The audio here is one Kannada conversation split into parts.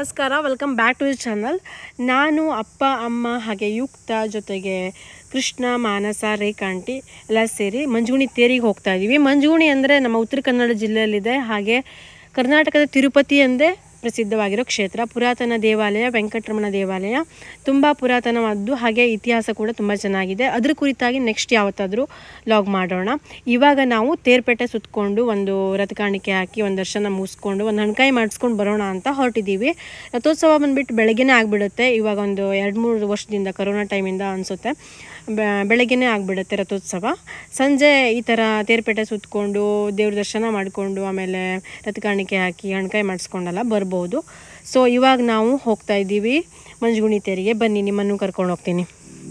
ನಮಸ್ಕಾರ welcome back to the channel ನಾನು ಅಪ್ಪ ಅಮ್ಮ ಹಾಗೆ ಯುಕ್ತ ಜೊತೆಗೆ ಕೃಷ್ಣ ಮಾನಸ ರೇಖಾಂಟಿ ಎಲ್ಲ ಸೇರಿ ಮಂಜುಗುಣಿ ತೇರಿಗೆ ಹೋಗ್ತಾ ಇದ್ದೀವಿ ಮಂಜುಗುಣಿ ಅಂದರೆ ನಮ್ಮ ಉತ್ತರ ಕನ್ನಡ ಜಿಲ್ಲೆಯಲ್ಲಿದೆ ಹಾಗೆ ಕರ್ನಾಟಕದ ತಿರುಪತಿ ಎಂದೇ ಪ್ರಸಿದ್ಧವಾಗಿರೋ ಕ್ಷೇತ್ರ ಪುರಾತನ ದೇವಾಲಯ ವೆಂಕಟರಮಣ ದೇವಾಲಯ ತುಂಬ ಪುರಾತನವಾದ್ದು ಹಾಗೆ ಇತಿಹಾಸ ಕೂಡ ತುಂಬ ಚೆನ್ನಾಗಿದೆ ಅದ್ರ ಕುರಿತಾಗಿ ನೆಕ್ಸ್ಟ್ ಯಾವತ್ತಾದರೂ ಲಾಗ್ ಮಾಡೋಣ ಇವಾಗ ನಾವು ತೇರ್ಪೇಟೆ ಸುತ್ತಕೊಂಡು ಒಂದು ರಥ ಕಾಣಿಕೆ ಹಾಕಿ ಒಂದು ದರ್ಶನ ಮುಗಿಸ್ಕೊಂಡು ಒಂದು ಹಣ್ಕಾಯಿ ಮಾಡಿಸ್ಕೊಂಡು ಬರೋಣ ಅಂತ ಹೊರಟಿದ್ದೀವಿ ರಥೋತ್ಸವ ಬಂದುಬಿಟ್ಟು ಬೆಳಗ್ಗೆನೇ ಆಗಿಬಿಡುತ್ತೆ ಇವಾಗ ಒಂದು ಎರಡು ಮೂರು ವರ್ಷದಿಂದ ಕರೋನಾ ಟೈಮಿಂದ ಅನಿಸುತ್ತೆ ಬೆಳಗ್ಗೆನೇ ಆಗಿಬಿಡುತ್ತೆ ರಥೋತ್ಸವ ಸಂಜೆ ಈ ಥರ ತೇರ್ಪೇಟೆ ಸುತ್ತಕೊಂಡು ದೇವ್ರ ದರ್ಶನ ಮಾಡಿಕೊಂಡು ಆಮೇಲೆ ರಥ ಕಾಣಿಕೆ ಹಾಕಿ ಹಣ್ಕಾಯಿ ಮಾಡಿಸ್ಕೊಂಡೆಲ್ಲ ಬರ್ಬೋದು ಸೊ ಇವಾಗ ನಾವು ಹೋಗ್ತಾ ಇದ್ದೀವಿ ಮಂಜುಗುಣಿ ತೇರಿಗೆ ಬನ್ನಿ ನಿಮ್ಮನ್ನು ಕರ್ಕೊಂಡು ಹೋಗ್ತೀನಿ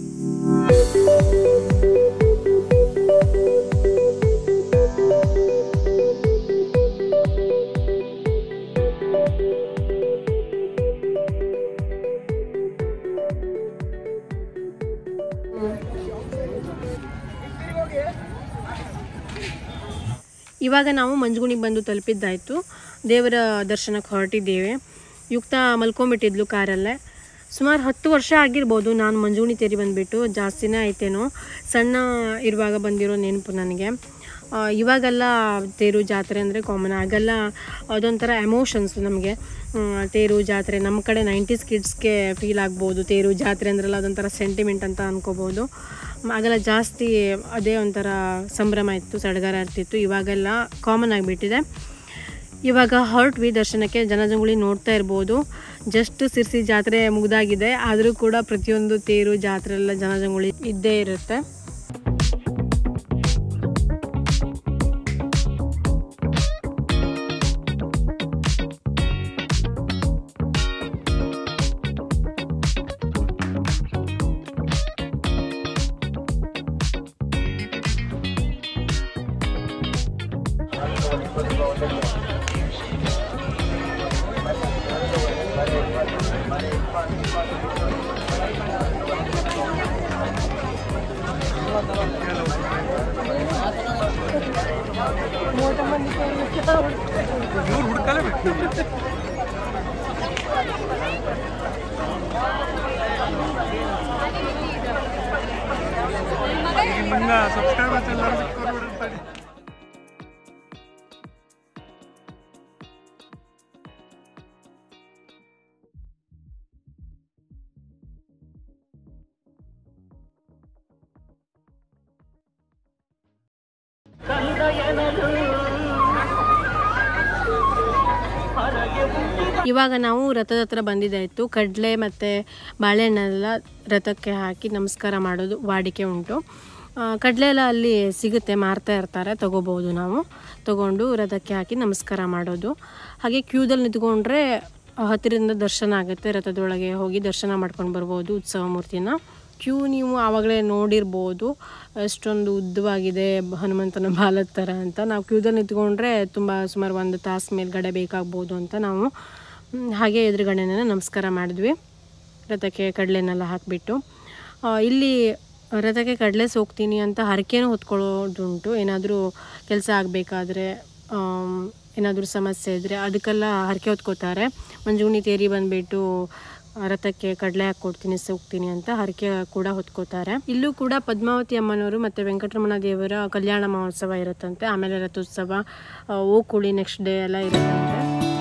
ಇವಾಗ ನಾವು ಮಂಜುಗುಣಿಗೆ ಬಂದು ತಲುಪಿದ್ದಾಯಿತು ದೇವರ ದರ್ಶನಕ್ಕೆ ಹೊರಟಿದ್ದೇವೆ ಯುಕ್ತ ಮಲ್ಕೊಂಬಿಟ್ಟಿದ್ಲು ಕಾರಲ್ಲೇ ಸುಮಾರು ಹತ್ತು ವರ್ಷ ಆಗಿರ್ಬೋದು ನಾನು ಮಂಜುಗುಣಿ ತೇರಿ ಬಂದುಬಿಟ್ಟು ಜಾಸ್ತಿನೇ ಆಯ್ತೇನೋ ಸಣ್ಣ ಇರುವಾಗ ಬಂದಿರೋ ನೆನಪು ನನಗೆ ಆ, ಇವಾಗೆಲ್ಲ ತೇರು ಜಾತ್ರೆ ಅಂದರೆ ಕಾಮನ್ ಆಗೆಲ್ಲ ಅದೊಂಥರ ಎಮೋಷನ್ಸ್ ನಮಗೆ ತೇರು ಜಾತ್ರೆ ನಮ್ಮ ಕಡೆ ನೈಂಟೀಸ್ ಕಿಡ್ಸ್ಗೆ ಫೀಲ್ ಆಗ್ಬೋದು ತೇರು ಜಾತ್ರೆ ಅಂದ್ರಲ್ಲ ಅದೊಂಥರ ಸೆಂಟಿಮೆಂಟ್ ಅಂತ ಅನ್ಕೋಬೋದು ಮ- ಆಗೆಲ್ಲ ಜಾಸ್ತಿ ಅದೇ ಒಂಥರ ಸಂಭ್ರಮ ಇತ್ತು ಸಡಗರ ಇರ್ತಿತ್ತು ಇವಾಗೆಲ್ಲ ಕಾಮನ್ ಆಗಿಬಿಟ್ಟಿದೆ ಇವಾಗ ಹೊರಟ್ವಿ ದರ್ಶನಕ್ಕೆ ಜನಜಂಗುಳಿ ನೋಡ್ತಾ ಇರ್ಬೋದು ಜಸ್ಟ್ ಸಿರ್ಸಿ ಜಾತ್ರೆ ಮುಗ್ದಾಗಿದೆ ಆದರೂ ಕೂಡ ಪ್ರತಿಯೊಂದು ತೇರು ಜಾತ್ರೆ ಎಲ್ಲ ಜನಜಂಗುಳಿ ಇದ್ದೇ ಇರುತ್ತೆ ಇವ್ರು ಹುಡ್ಕಲೇಬೇಕು ನಿಮ್ಮ ಸಬ್ಸ್ಕ್ರೈಬರ್ಸ್ ಎಲ್ಲರೂ ಸಿಕ್ಕೊಂಡು ಇವಾಗ ನಾವು ರಥದ ಹತ್ರ ಬಂದಿದ್ದಾಯಿತು ಕಡಲೆ ಮತ್ತು ಬಾಳೆಹಣ್ಣೆಲ್ಲ ರಥಕ್ಕೆ ಹಾಕಿ ನಮಸ್ಕಾರ ಮಾಡೋದು ವಾಡಿಕೆ ಉಂಟು ಆ, ಕಡಲೆ ಎಲ್ಲ ಅಲ್ಲಿ ಸಿಗುತ್ತೆ ಮಾರ್ತಾ ಇರ್ತಾರೆ ತಗೋಬೋದು ನಾವು ತಗೊಂಡು ರಥಕ್ಕೆ ಹಾಕಿ ನಮಸ್ಕಾರ ಮಾಡೋದು ಹಾಗೆ ಕ್ಯೂದಲ್ಲಿ ನಿಂತ್ಕೊಂಡ್ರೆ ಹತ್ತಿರದಿಂದ ದರ್ಶನ ಆಗುತ್ತೆ ರಥದೊಳಗೆ ಹೋಗಿ ದರ್ಶನ ಮಾಡ್ಕೊಂಡು ಬರ್ಬೋದು ಉತ್ಸವ ಮೂರ್ತಿನ ಕ್ಯೂ ನೀವು ಆವಾಗಲೇ ನೋಡಿರ್ಬೋದು ಎಷ್ಟೊಂದು ಉದ್ದವಾಗಿದೆ ಹನುಮಂತನ ಬಾಲದ ಥರ ಅಂತ ನಾವು ಕ್ಯೂದಲ್ಲಿ ನಿಂತ್ಕೊಂಡ್ರೆ ತುಂಬ ಸುಮಾರು ಒಂದು ತಾಸು ಮೇಲ್ಗಡೆ ಬೇಕಾಗ್ಬೋದು ಅಂತ ನಾವು ಮ್, ಹಾಗೆ ಎದುರುಗಡೆನೇ ನಮಸ್ಕಾರ ಮಾಡಿದ್ವಿ ರಥಕ್ಕೆ ಕಡಲೆನೆಲ್ಲ ಹಾಕಿಬಿಟ್ಟು ಇಲ್ಲಿ ರಥಕ್ಕೆ ಕಡಲೆ ಸೋಗ್ತೀನಿ ಅಂತ ಹರಕೆನೂ ಹೊತ್ಕೊಳ್ಳೋದುಂಟು ಏನಾದರೂ ಕೆಲಸ ಆಗಬೇಕಾದ್ರೆ ಏನಾದರೂ ಸಮಸ್ಯೆ ಇದ್ದರೆ ಅದಕ್ಕೆಲ್ಲ ಹರಕೆ ಹೊತ್ಕೋತಾರೆ ಮಂಜುಗುಣಿ ತೇರಿ ಬಂದುಬಿಟ್ಟು ರಥಕ್ಕೆ ಕಡಲೆ ಹಾಕ್ಕೊಡ್ತೀನಿ ಸೋಗ್ತೀನಿ ಅಂತ ಹರಕೆ ಕೂಡ ಹೊತ್ಕೋತಾರೆ ಇಲ್ಲೂ ಕೂಡ ಪದ್ಮಾವತಿ ಅಮ್ಮನವರು ಮತ್ತು ವೆಂಕಟರಮಣ ದೇವರ ಕಲ್ಯಾಣ ಮಹೋತ್ಸವ ಇರುತ್ತಂತೆ ಆಮೇಲೆ ರಥೋತ್ಸವ ಆ, ಓಕುಳಿ ನೆಕ್ಸ್ಟ್ ಡೇ ಎಲ್ಲ ಇರುತ್ತಂತೆ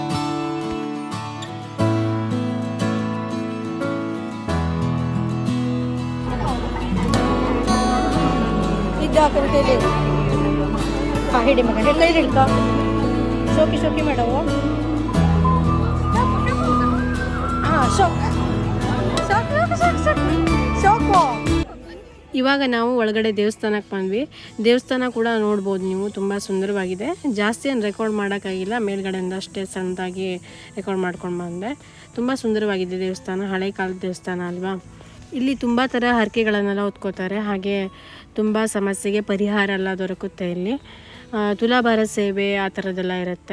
ಇದ್ದಾಕರು ಕೈಲಿ ಹಾಂ ಹಿಡಿ ಮಗ ಹಿಡ್ಕ ಇಲ್ಲಿ ಹಿಡ್ಕ ಶೋಕಿ ಶೋಕಿ ಮಾಡವು ಹಾಂ ಶೋಕ್ ಶೋಕ್ ಶೋಕ್ ಶೋಕ್ ಶೋಕು ಇವಾಗ ನಾವು ಒಳಗಡೆ ದೇವಸ್ಥಾನಕ್ಕೆ ಬಂದ್ವಿ ದೇವಸ್ಥಾನ ಕೂಡ ನೋಡ್ಬೋದು ನೀವು ತುಂಬ ಸುಂದರವಾಗಿದೆ ಜಾಸ್ತಿ ಏನು ರೆಕಾರ್ಡ್ ಮಾಡೋಕ್ಕಾಗಿಲ್ಲ ಮೇಲ್ಗಡೆಯಿಂದ ಅಷ್ಟೇ ಸಣ್ಣದಾಗಿ ರೆಕಾರ್ಡ್ ಮಾಡ್ಕೊಂಡು ಬಂದೆ ತುಂಬ ಸುಂದರವಾಗಿದೆ ದೇವಸ್ಥಾನ ಹಳೆ ಕಾಲದ ದೇವಸ್ಥಾನ ಅಲ್ವಾ ಇಲ್ಲಿ ತುಂಬ ಥರ ಹರಕೆಗಳನ್ನೆಲ್ಲ ಹೊತ್ಕೋತಾರೆ ಹಾಗೆ ತುಂಬ ಸಮಸ್ಯೆಗೆ ಪರಿಹಾರ ಎಲ್ಲ ದೊರಕುತ್ತೆ ಇಲ್ಲಿ ಆ, ತುಲಾಭಾರ ಸೇವೆ ಆ ಥರದ್ದೆಲ್ಲ ಇರುತ್ತೆ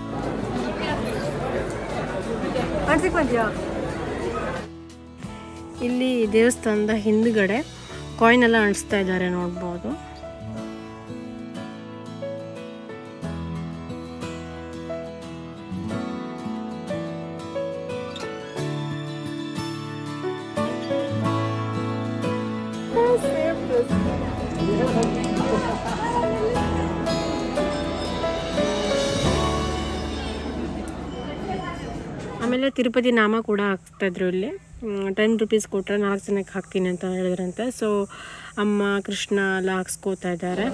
ಅನ್ಸಿಕ್ ಬಂದ್ಯಾ ಇಲ್ಲಿ ದೇವಸ್ಥಾನದ ಹಿಂದ್ಗಡೆ ಕಾಯಿನ್ ಎಲ್ಲ ಅಣಿಸ್ತಾ ಇದ್ದಾರೆ ನೋಡ್ಬೋದು ಆಮೇಲೆ ತಿರುಪತಿ ನಾಮ ಕೂಡ ಹಾಕ್ತಾಯಿದ್ರು ಇಲ್ಲಿ ಟೆನ್ ರುಪೀಸ್ ಕೊಟ್ಟರೆ ನಾಲ್ಕು ಜನಕ್ಕೆ ಹಾಕ್ತೀನಿ ಅಂತ ಹೇಳಿದ್ರಂತೆ ಸೊ ಅಮ್ಮ ಕೃಷ್ಣ ಎಲ್ಲ ಹಾಕ್ಸ್ಕೋತಾ ಇದ್ದಾರೆ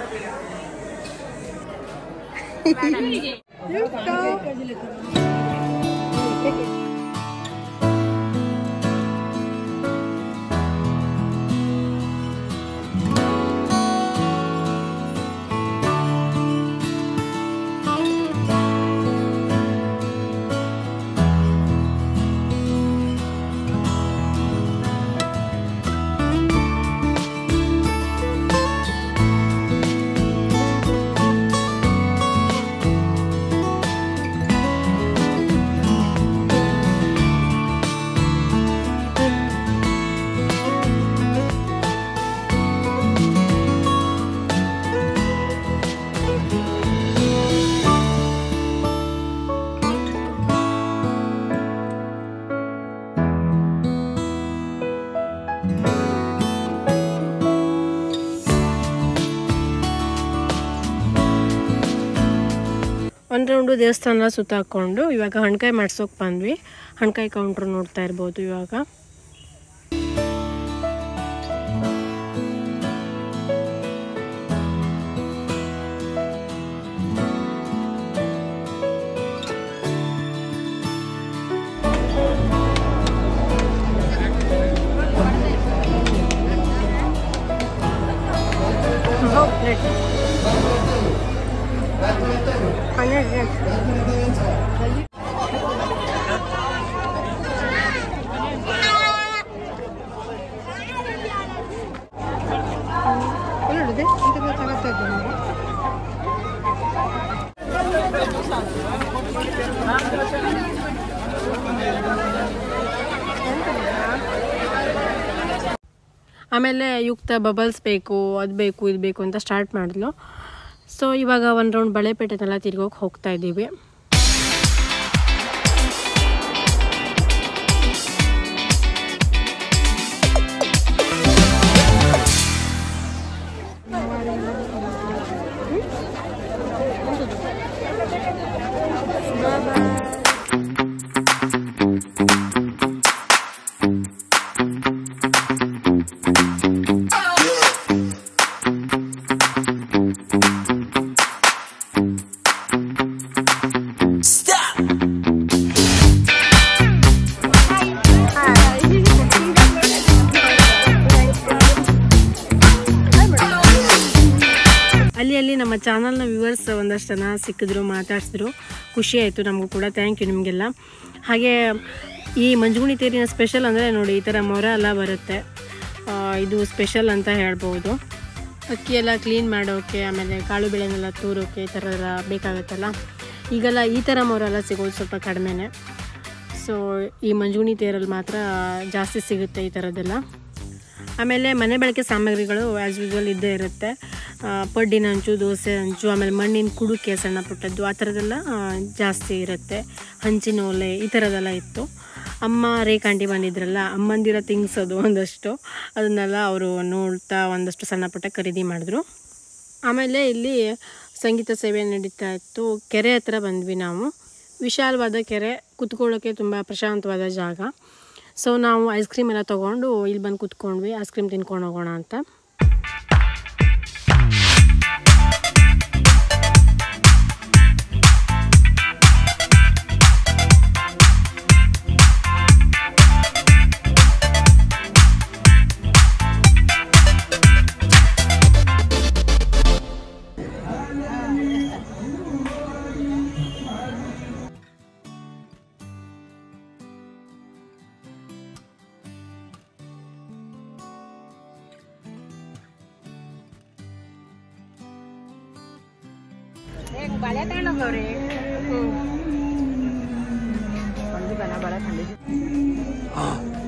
ಒಂದು ರೌಂಡು ದೇವಸ್ಥಾನ ಸುತ್ತಾಕೊಂಡು ಇವಾಗ ಹಣ್ಕಾಯಿ ಮಾಡ್ಸೋಕೆ ಬಂದ್ವಿ ಹಣ್ಕಾಯಿ ಕೌಂಟ್ರ್ ನೋಡ್ತಾ ಇರ್ಬೋದು ಇವಾಗ ಒಳ್ಳೆಯದೆ ಇಂಥ ತಗೋತಾ ಇದ್ದೆ ನಾನು ಆಮೇಲೆ ಯುಕ್ತ ಬಬಲ್ಸ್ ಬೇಕು ಅದು ಬೇಕು ಇದು ಬೇಕು ಅಂತ ಸ್ಟಾರ್ಟ್ ಮಾಡಿದ್ಲು ಸೊ ಇವಾಗ ಒಂದು ರೌಂಡ್ ಬಳೆಪೇಟೆನೆಲ್ಲ ತಿರ್ಗೋಕೆ ಹೋಗ್ತಾ ಇದ್ದೀವಿ ಅಲ್ಲಿ ಅಲ್ಲಿ ನಮ್ಮ ಚಾನಲ್ನ ವ್ಯೂವರ್ಸ್ ಒಂದಷ್ಟು ಜನ ಸಿಕ್ಕಿದ್ರು ಮಾತಾಡ್ಸಿದ್ರು ಖುಷಿ ಆಯಿತು ನಮಗೂ ಕೂಡ ಥ್ಯಾಂಕ್ ಯು ನಿಮಗೆಲ್ಲ ಹಾಗೆ ಈ ಮಂಜುಗುಣಿ ತೇರಿನ ಸ್ಪೆಷಲ್ ಅಂದರೆ ನೋಡಿ ಈ ಥರ ಮೊರ ಎಲ್ಲ ಬರುತ್ತೆ ಆ, ಇದು ಸ್ಪೆಷಲ್ ಅಂತ ಹೇಳ್ಬೋದು ಅಕ್ಕಿ ಎಲ್ಲ ಕ್ಲೀನ್ ಮಾಡೋಕ್ಕೆ ಆಮೇಲೆ ಕಾಳು ಬೆಳೆನೆಲ್ಲ ತೂರೋಕ್ಕೆ ಈ ಥರ ಎಲ್ಲ ಬೇಕಾಗುತ್ತಲ್ಲ ಈಗೆಲ್ಲ ಈ ಥರ ಮೊರ ಎಲ್ಲ ಸಿಗೋದು ಸ್ವಲ್ಪ ಕಡಿಮೆನೇ ಸೊ ಈ ಮಂಜುಗುಣಿ ತೇರಲ್ಲಿ ಮಾತ್ರ ಜಾಸ್ತಿ ಸಿಗುತ್ತೆ ಈ ಥರದ್ದೆಲ್ಲ ಆಮೇಲೆ ಮನೆ ಬಳಕೆ ಸಾಮಗ್ರಿಗಳು ಆ್ಯಸ್ ಯೂಸ್ವಲ್ ಇದ್ದೇ ಇರುತ್ತೆ ಆ, ಪಡ್ಡಿನ ಹಂಚು ದೋಸೆ ಹಂಚು ಆಮೇಲೆ ಮಣ್ಣಿನ ಕುಡುಕೆ ಸಣ್ಣ ಪುಟ್ಟದ್ದು ಆ ಥರದ್ದೆಲ್ಲ ಆ, ಜಾಸ್ತಿ ಇರುತ್ತೆ ಹಂಚಿನ ಒಲೆ ಈ ಥರದ್ದೆಲ್ಲ ಇತ್ತು ಅಮ್ಮ ರೇಖಾಂಟಿ ಬಂದಿದ್ರಲ್ಲ ಅಮ್ಮಂದಿರ ಥಿಂಗ್ಸ್ ಅದು ಒಂದಷ್ಟು ಅದನ್ನೆಲ್ಲ ಅವರು ನೋಡ್ತಾ ಒಂದಷ್ಟು ಸಣ್ಣ ಪುಟ್ಟ ಖರೀದಿ ಮಾಡಿದ್ರು ಆಮೇಲೆ ಇಲ್ಲಿ ಸಂಗೀತ ಸೇವೆ ನಡೀತಾ ಇತ್ತು ಕೆರೆ ಹತ್ರ ಬಂದ್ವಿ ನಾವು ವಿಶಾಲವಾದ ಕೆರೆ ಕುತ್ಕೊಳ್ಳೋಕ್ಕೆ ತುಂಬ ಪ್ರಶಾಂತವಾದ ಜಾಗ ಸೊ ನಾವು ಐಸ್ ಕ್ರೀಮ್ ಎಲ್ಲ ತೊಗೊಂಡು ಇಲ್ಲಿ ಬಂದು ಕುತ್ಕೊಂಡ್ವಿ ಐಸ್ ಕ್ರೀಮ್ ತಿನ್ಕೊಂಡು ಹೋಗೋಣ ಅಂತ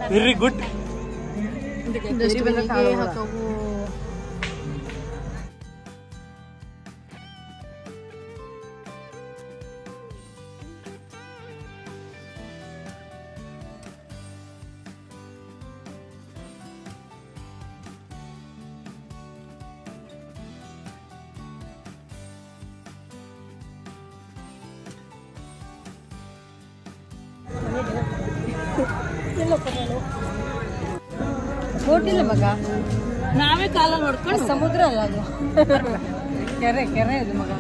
ವೆರಿ ಗುಡ್ ಬೋಟ್ ಇಲ್ಲ ಮಗ ನಾವೇ ಕಾಲ ನೋಡ್ಕೊಂಡು ಸಮುದ್ರ ಅಲ್ಲ ಅದು ಕೆರೆ ಕೆರೆ ಅದು ಮಗ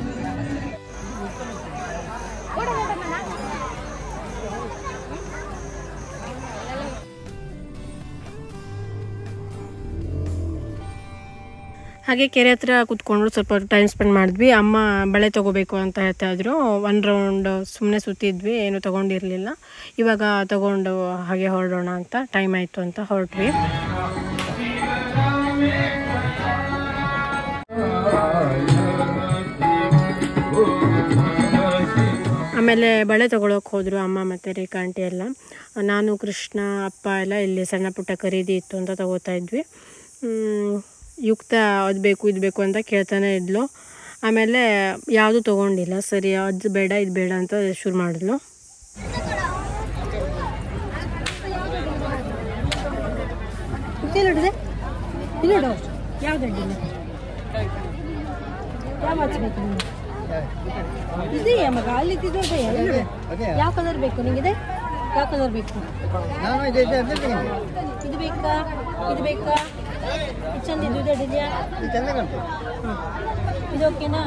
ಹಾಗೆ ಕೆರೆ ಹತ್ರ ಕುತ್ಕೊಂಡು ಸ್ವಲ್ಪ ಟೈಮ್ ಸ್ಪೆಂಡ್ ಮಾಡಿದ್ವಿ ಅಮ್ಮ ಬಳೆ ತಗೋಬೇಕು ಅಂತ ಹೇಳ್ತಾ ಇದ್ರು ಒನ್ ರೌಂಡ್ ಸುಮ್ಮನೆ ಸುತ್ತಿದ್ವಿ ಏನು ತಗೊಂಡಿರಲಿಲ್ಲ ಇವಾಗ ತಗೊಂಡು ಹಾಗೆ ಹೊರಡೋಣ ಅಂತ ಟೈಮ್ ಆಯಿತು ಅಂತ ಹೊರಟ್ವಿ ಆಮೇಲೆ ಬಳೆ ತಗೊಳಕ್ಕೆ ಹೋದರು ಅಮ್ಮ ಮತ್ತು ರೇಖಾ ಆಂಟಿ ಎಲ್ಲ ನಾನು ಕೃಷ್ಣ ಅಪ್ಪ ಎಲ್ಲ ಇಲ್ಲಿ ಸಣ್ಣ ಪುಟ್ಟ ಖರೀದಿ ಇತ್ತು ಅಂತ ತಗೋತಾ ಇದ್ವಿ ಮ್, ಯುಕ್ತ ಅದು ಬೇಕು ಇದು ಬೇಕು ಅಂತ ಕೇಳ್ತಾನೆ ಇದ್ಲು ಆಮೇಲೆ ಯಾವುದು ತೊಗೊಂಡಿಲ್ಲ ಸರಿ ಅದು ಬೇಡ ಇದು ಬೇಡ ಅಂತ ಶುರು ಮಾಡಿದ್ಲು ಇಲ್ಲಿಡಿದೆ ಇಲ್ಲಿಡು ಯಾವ್ದು ಅಡ್ಡಿಲ್ಲ ಯಾವ ಹಚ್ಬೇಕು ನಿಮ್ಗೆ ಇದೆಯಾ ಮಗ ಅಲ್ಲಿ ಇದ್ದಿದ್ದು ಇದೆಯಾ ಇಲ್ಲಿಡು ಯಾವ ಕಲರ್ ಬೇಕು ನಿಂಗಿದೆ ಯಾವ ಕಲರ್ ಬೇಕು ನಾನು ಇದೆ ಇದೆ ಅದೇ ತಗೊಂಡೆ. ಇದು ಬೇಕಾ ಇದು ಬೇಕಾ ಇದು ಚಂದ ಇದು ಇದು ಇದೆಯಾ ಇದು ಚೆನ್ನಾಗಿ ಕಾಣ್ತದೆ ಇದು ಓಕೆನಾ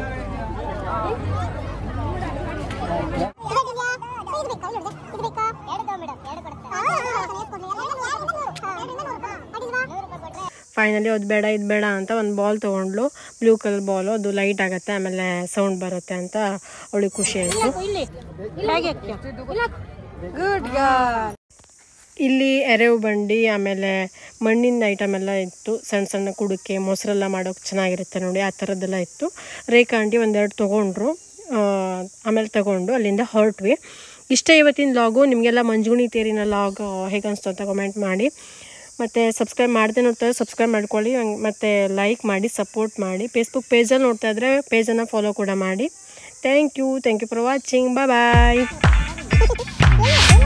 ಫೈನಲಿ ಅದು ಬೇಡ ಇದು ಬೇಡ ಅಂತ ಒಂದು ಬಾಲ್ ತೊಗೊಂಡ್ಲು ಬ್ಲೂ ಕಲರ್ ಬಾಲು ಅದು ಲೈಟ್ ಆಗುತ್ತೆ ಆಮೇಲೆ ಸೌಂಡ್ ಬರುತ್ತೆ ಅಂತ ಅವಳಿಗೆ ಖುಷಿ ಆಯಿತು ಇಲ್ಲಿ ಹೇಗೆ ಗುಡ್ ಇಲ್ಲಿ ಎರೆವು ಬಂಡಿ ಆಮೇಲೆ ಮಣ್ಣಿನ ಐಟಮ್ ಎಲ್ಲ ಇತ್ತು ಸಣ್ಣ ಸಣ್ಣ ಕುಡಿಕೆ ಮೊಸರೆಲ್ಲ ಮಾಡೋಕೆ ಚೆನ್ನಾಗಿರುತ್ತೆ ನೋಡಿ ಆ ಥರದ್ದೆಲ್ಲ ಇತ್ತು ರೇಖಾ ಆಂಟಿ ಒಂದೆರಡು ತೊಗೊಂಡ್ರು ಆ, ಆಮೇಲೆ ತಗೊಂಡು ಅಲ್ಲಿಂದ ಹೊರಟ್ವಿ ಇಷ್ಟ ಇವತ್ತಿನ ಲಾಗು ನಿಮಗೆಲ್ಲ ಮಂಜುಗುಣಿ ತೇರಿನ ಲಾಗ್ ಹೇಗೆ ಅನಿಸ್ತು ಅಂತ ಕಮೆಂಟ್ ಮಾಡಿ ಮತ್ತು ಸಬ್ಸ್ಕ್ರೈಬ್ ಮಾಡದೆ ನೋಡ್ತಾ ಇದ್ರೆ ಸಬ್ಸ್ಕ್ರೈಬ್ ಮಾಡ್ಕೊಳ್ಳಿ ಹಂಗ್- ಮತ್ತು ಲೈಕ್ ಮಾಡಿ ಸಪೋರ್ಟ್ ಮಾಡಿ ಫೇಸ್ಬುಕ್ ಪೇಜಲ್ಲಿ ನೋಡ್ತಾ ಇದ್ರೆ ಪೇಜನ್ನು ಫಾಲೋ ಕೂಡ ಮಾಡಿ thank you thank you for watching bye bye